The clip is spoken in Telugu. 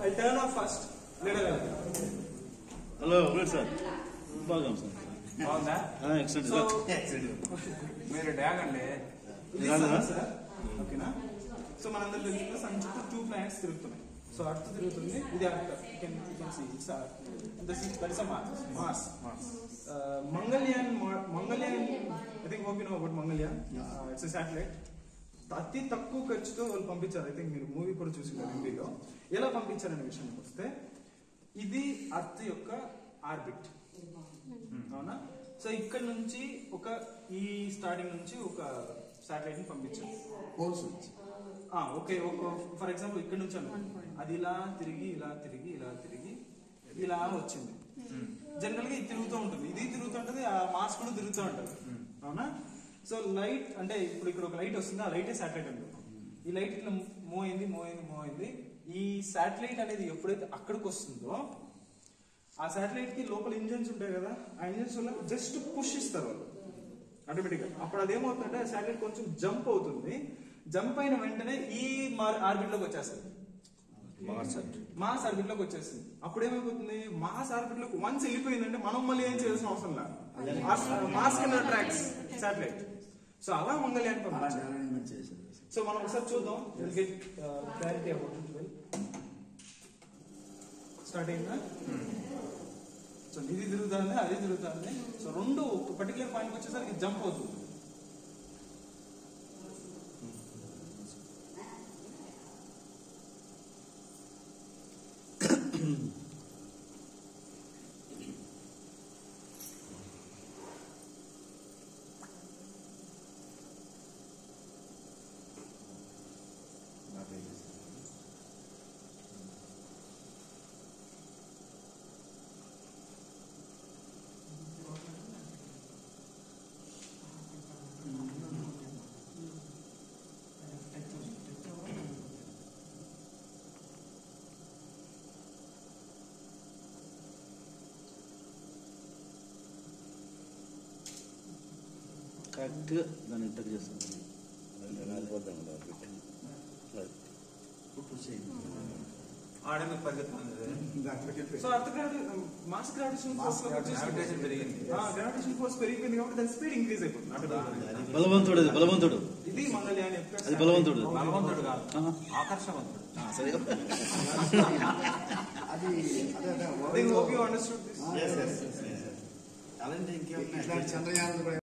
ఐ టర్న్ ఆఫ్ ఫస్ట్ లేదా హలో గుడ్ సార్ బాగున్నాం సార్ బాగుందా ఎక్సలెంట్ సో మీరు డ్యాగ్ అండి ఇది రాదా? sun, సార్ ఓకేనా సో మనందరూ తెలిసిన సన్ చుట్టూ టూ ప్లానెట్స్ తిరుగుతున్నాయి సో అర్త్ తిరుగుతుంది ఇది earth can you can see it's this is that is a Mars Mars Mangalyaan Mangalyaan I think okay know about Mangalyaan it's satellite అతి తక్కువ ఖర్చుతో వాళ్ళు పంపించారు ఐ థింక్ మీరు మూవీ కూడా చూసింటారు హిందీలో ఎలా పంపించారనే విషయానికి వస్తే ఇది అర్త్ యొక్క ఆర్బిట్ అవునా సో ఇక్కడ నుంచి ఒక ఈ స్టార్టింగ్ నుంచి ఒక సాటిలైట్ ని పంపించారు పోల్స్ నుంచి ఆ, ఓకే ఒక ఫర్ ఎగ్జాంపుల్ ఇక్కడ నుంచి అనుకో అది ఇలా తిరిగి ఇలా తిరిగి ఇలా తిరిగి ఇలా వచ్చింది జనరల్ గా ఇది తిరుగుతూ ఉంటుంది ఇది తిరుగుతుంటది ఆ మాస్ కూడా తిరుగుతూ ఉంటది అవునా సో లైట్ అంటే ఇప్పుడు ఇక్కడ ఒక లైట్ వస్తుంది ఆ లైటే సాటిలైట్ అనుకో ఈ లైట్ ఇట్లా మూవ్ అయింది మూవ్ అయింది మూవ్ అయింది ఈ సాటిలైట్ అనేది ఎప్పుడైతే అక్కడికి వస్తుందో ఆ సాటిలైట్ కి లోపల ఇంజన్స్ ఉంటాయి కదా ఆ ఇంజన్స్ వల్ల జస్ట్ పుష్ ఇస్తారు వాళ్ళు ఆటోమేటిక్ గా అప్పుడు అదేమవుతుందంటే ఆ సాటిలైట్ కొంచెం జంప్ అవుతుంది జంప్ అయిన వెంటనే ఈ ఆర్బిట్ లోకి వచ్చేస్తుంది మాస్ ఆర్బిట్ లోకి వచ్చేస్తుంది అప్పుడు ఏమైపోతుంది మాస్ ఆర్బిట్ లోకి వన్స్ వెళ్ళిపోయిందంటే మనం మళ్ళీ ఏం చేయాల్సిన అవసరం లేదు మాస్ కింద ట్రాక్స్ సాటిలైట్ సో అలా మంగళ్యాన్ని అలా పంపించారు అరేంజ్మెంట్ చేశారు సో మనం ఒకసారి చూద్దాం will get clarity about it well start అయిందా సో ఇది తిరుగుతుంది అది తిరుగుతుంది సో రెండు ఒక పర్టికులర్ పాయింట్ వచ్చేసరికి జంప్ అవుతుంది కరెక్ట్గా దాన్ని ఇంటర్ చేస్తాను ఆడేందుకు పరిగెత్తుతుంది so earth Mars gravitation force Gravitation పెరిగింది. గ్రావిటేషన్ ఫోర్స్ పెరిగిపోయింది కాబట్టి దాని స్పీడ్ ఇంక్రీజ్ అయిపోతుంది automatically. బలవంతుడు అది బలవంతుడు ఇది మంగళ్యాన్ యొక్క అది బలవంతుడు బలవంతుడు కాదు ఆహా. ఆకర్షవంతుడు ఆ, సరే అది అదే అదే I think hope you understood this. అలాంటి ఇంకేం ఇట్లాంటి చంద్రయానం కూడా